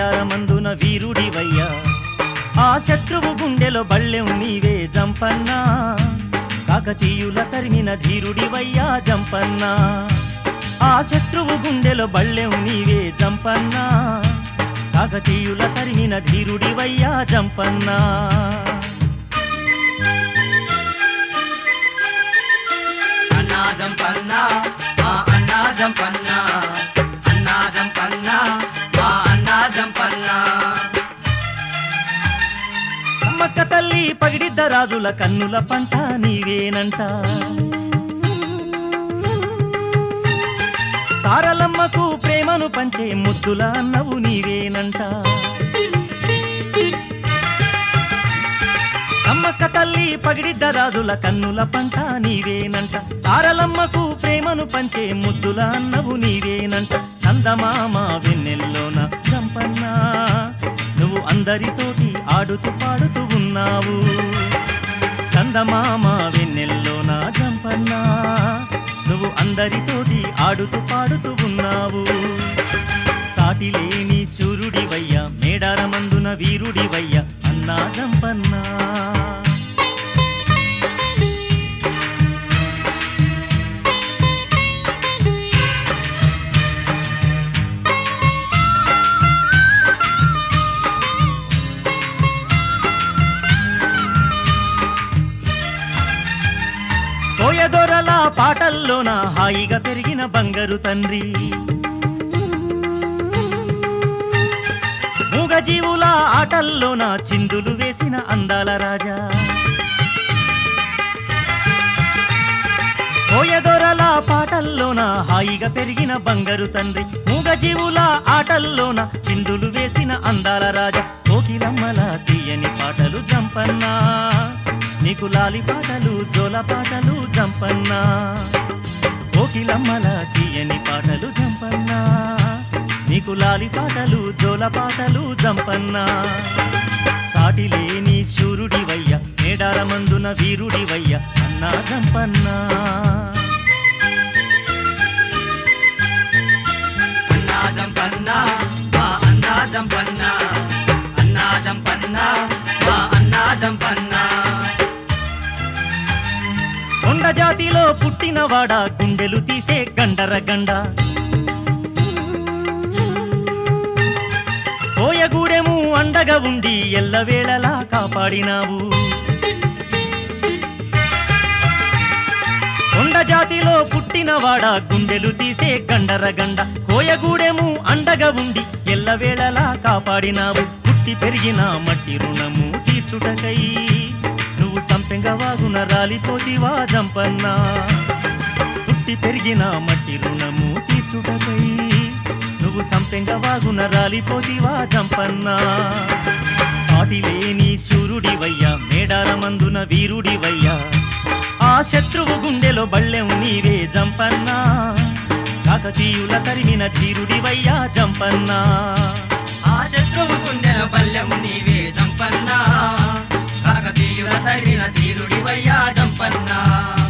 మేడారమందున వీరుడివయ్యా ఆ శత్రువు గుండెలో బళ్ళెం నీవే జంపన్నా కాకతీయుల తరిమిన ధీరుడివయ్యా జంపన్నా ఆ శత్రువు గుండెలో బళ్ళెం నీవే జంపన్నా కాకతీయుల తరిమిన ధీరుడివయ్యా జంపన్నా అన్నాదం పన్నా మా అన్నాదం పన్నా అన్నాదం పన్నా మా అన్నాదం పన్నా అమ్మక్క తల్లి పగిడిద్ద రాజుల కన్నుల పంట నీవేనంట సారలమ్మకు ప్రేమను పంచే ముద్దుల అన్నవు నీవేనంట అమ్మక్క తల్లి పగిడిద్ద రాజుల కన్నుల పంట నీవేనంట సారలమ్మకు ప్రేమను పంచే ముద్దుల అన్నవు నీవేనంట చందమామ వెన్నెల్లోన చంపన్నా నువ్వు అందరితోటి ఆడుతూ పాడుతూ ఉన్నావు చందమామ వెన్నెల్లోన చంపన్నా నువ్వు అందరితోటి ఆడుతూ పాడుతూ ఉన్నావు సాటి లేని సూర్యుడివయ్య మేడారమందున వీరుడివయ్య అన్నా జంపన్నా కోయదొరల పాటల్లోన హాయిగా పెరిగిన బంగారు తండ్రి మూగజీవుల ఆటల్లోన చిందులు వేసిన అందాల రాజా కోయదొరల పాటల్లోన హాయిగా పెరిగిన బంగారు తండ్రి మూగజీవుల ఆటల్లోన చిందులు వేసిన అందాల రాజా కోకిలమ్మల తీయని పాటలు జంపన్నా నీకు లాలి పాటలు జోల పాటలు జంపన్నా కోకిలమ్మల తీయని పాటలు జంపన్నా నీకు లాలి పాటలు జోల పాటలు జంపన్నా సాటి లేని శూరుడివయ్య మేడారమందున వీరుడివయ్య అన్నా జంపన్నా అన్నాదం పన్నా మా అన్నాదం పన్నా అన్నాదం పన్నా మా అన్నాదం పన్నా కొండ జాతిలో పుట్టినవాడా గుండెలు తీసే గండర గండ కోయగూడెము అండగా ఉండి ఎల్లవేళలా కాపాడినావు కొండ జాతిలో పుట్టినవాడా గుండెలు తీసే గండర గండ కోయగూడెము అండగా ఉండి ఎల్లవేళలా కాపాడినావు పుట్టి పెరిగిన మట్టి రుణము తీర్చుటకై నువ్వు సంపెంగ వాగున రాలిపోతివా జంపన్నా పుట్టి పెరిగిన మట్టి రుణము తీర్చుటకై నువ్వు సంపెంగ వాగున రాలిపోతివా జంపన్నా సాటి లేని శూరుడివయ్యా మేడారమందున వీరుడివయ్యా ఆ శత్రువు గుండెలో బళ్ళెం నీవే జంపన్నా కాకతీయుల తరిమిన ధీరుడివయ్యా జంపన్నా ఆ శత్రువు గుండెల పల్లెం నీవే జంపన్నా కాకతీయుల తరిమిన తీరుడివయ్యా జంపన్నా